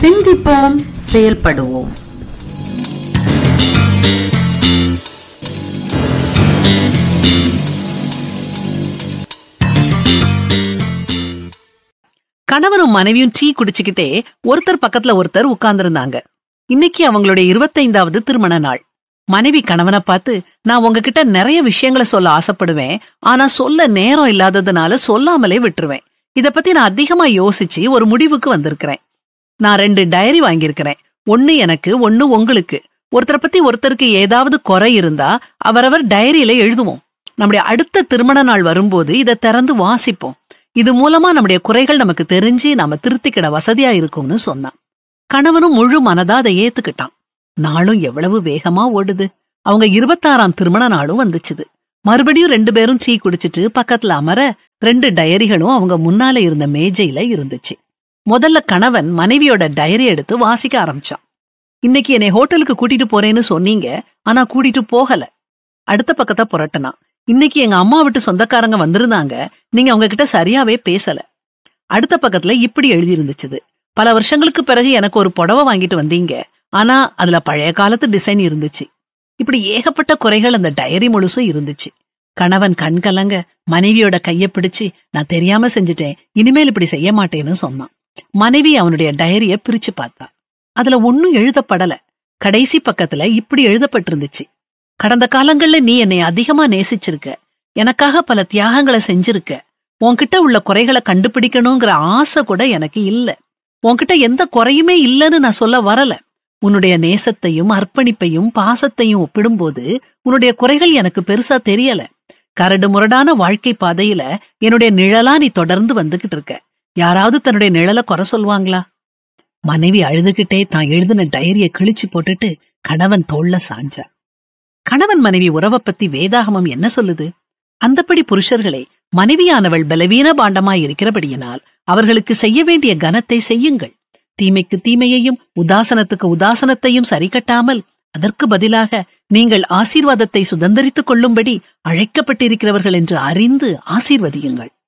சிந்திப்போம் செயல்படுவோம் கணவனும் மனைவியும் டீ குடிச்சுக்கிட்டே ஒருத்தர் பக்கத்துல ஒருத்தர் உட்கார்ந்திருந்தாங்க இன்னைக்கு அவங்களுடைய இருபத்தைந்தாவது திருமண நாள் மனைவி கணவனை பார்த்து நான் உங்ககிட்ட நிறைய விஷயங்களை சொல்ல ஆசைப்படுவேன் ஆனா சொல்ல நேரம் இல்லாததுனால சொல்லாமலே விட்டுருவேன் இத பத்தி நான் அதிகமா யோசிச்சு ஒரு முடிவுக்கு வந்திருக்கிறேன் நான் ரெண்டு டைரி வாங்கியிருக்கிறேன் ஒன்னு எனக்கு ஒன்னு உங்களுக்கு ஒருத்தரை பத்தி ஒருத்தருக்கு ஏதாவது குறை இருந்தா அவரவர் டைரியில எழுதுவோம் நம்முடைய அடுத்த திருமண நாள் வரும்போது இதை திறந்து வாசிப்போம் இது மூலமா நம்முடைய குறைகள் நமக்கு தெரிஞ்சு நாம திருத்திக்கிட வசதியா இருக்கும்னு சொன்னான் கணவனும் முழு மனதா அதை ஏத்துக்கிட்டான் நாளும் எவ்வளவு வேகமா ஓடுது அவங்க இருபத்தாறாம் திருமண நாளும் வந்துச்சுது மறுபடியும் ரெண்டு பேரும் டீ குடிச்சிட்டு பக்கத்துல அமர ரெண்டு டயரிகளும் அவங்க முன்னால இருந்த மேஜையில இருந்துச்சு முதல்ல கணவன் மனைவியோட டைரி எடுத்து வாசிக்க ஆரம்பிச்சான் இன்னைக்கு என்னை ஹோட்டலுக்கு கூட்டிட்டு போறேன்னு சொன்னீங்க ஆனா கூட்டிட்டு போகல அடுத்த பக்கத்தை புரட்டினான் இன்னைக்கு எங்க அம்மா விட்டு சொந்தக்காரங்க வந்திருந்தாங்க நீங்க அவங்க கிட்ட சரியாவே பேசல அடுத்த பக்கத்துல இப்படி எழுதி இருந்துச்சுது பல வருஷங்களுக்கு பிறகு எனக்கு ஒரு புடவை வாங்கிட்டு வந்தீங்க ஆனா அதுல பழைய காலத்து டிசைன் இருந்துச்சு இப்படி ஏகப்பட்ட குறைகள் அந்த டைரி முழுசும் இருந்துச்சு கணவன் கண் கலங்க மனைவியோட கைய பிடிச்சு நான் தெரியாம செஞ்சுட்டேன் இனிமேல் இப்படி செய்ய மாட்டேன்னு சொன்னான் மனைவி அவனுடைய டைரிய பிரிச்சு பார்த்தா அதுல ஒன்னும் எழுதப்படல கடைசி பக்கத்துல இப்படி எழுதப்பட்டிருந்துச்சு கடந்த காலங்கள்ல நீ என்னை அதிகமா நேசிச்சிருக்க எனக்காக பல தியாகங்களை செஞ்சிருக்க உன்கிட்ட உள்ள குறைகளை கண்டுபிடிக்கணுங்கிற ஆசை கூட எனக்கு இல்ல உன்கிட்ட எந்த குறையுமே இல்லைன்னு நான் சொல்ல வரல உன்னுடைய நேசத்தையும் அர்ப்பணிப்பையும் பாசத்தையும் ஒப்பிடும்போது உன்னுடைய குறைகள் எனக்கு பெருசா தெரியல கரடு முரடான வாழ்க்கை பாதையில என்னுடைய நிழலா நீ தொடர்ந்து வந்துகிட்டு இருக்க யாராவது தன்னுடைய நிழலை குறை சொல்வாங்களா மனைவி அழுதுகிட்டே தான் எழுதின டைரிய கிழிச்சு போட்டுட்டு கணவன் தோல்ல சாஞ்சா கணவன் மனைவி உறவை பத்தி வேதாகமம் என்ன சொல்லுது அந்தப்படி புருஷர்களே மனைவியானவள் பலவீன பாண்டமாய் இருக்கிறபடியினால் அவர்களுக்கு செய்ய வேண்டிய கனத்தை செய்யுங்கள் தீமைக்கு தீமையையும் உதாசனத்துக்கு உதாசனத்தையும் சரிகட்டாமல் அதற்கு பதிலாக நீங்கள் ஆசீர்வாதத்தை சுதந்தரித்துக் கொள்ளும்படி அழைக்கப்பட்டிருக்கிறவர்கள் என்று அறிந்து ஆசீர்வதியுங்கள்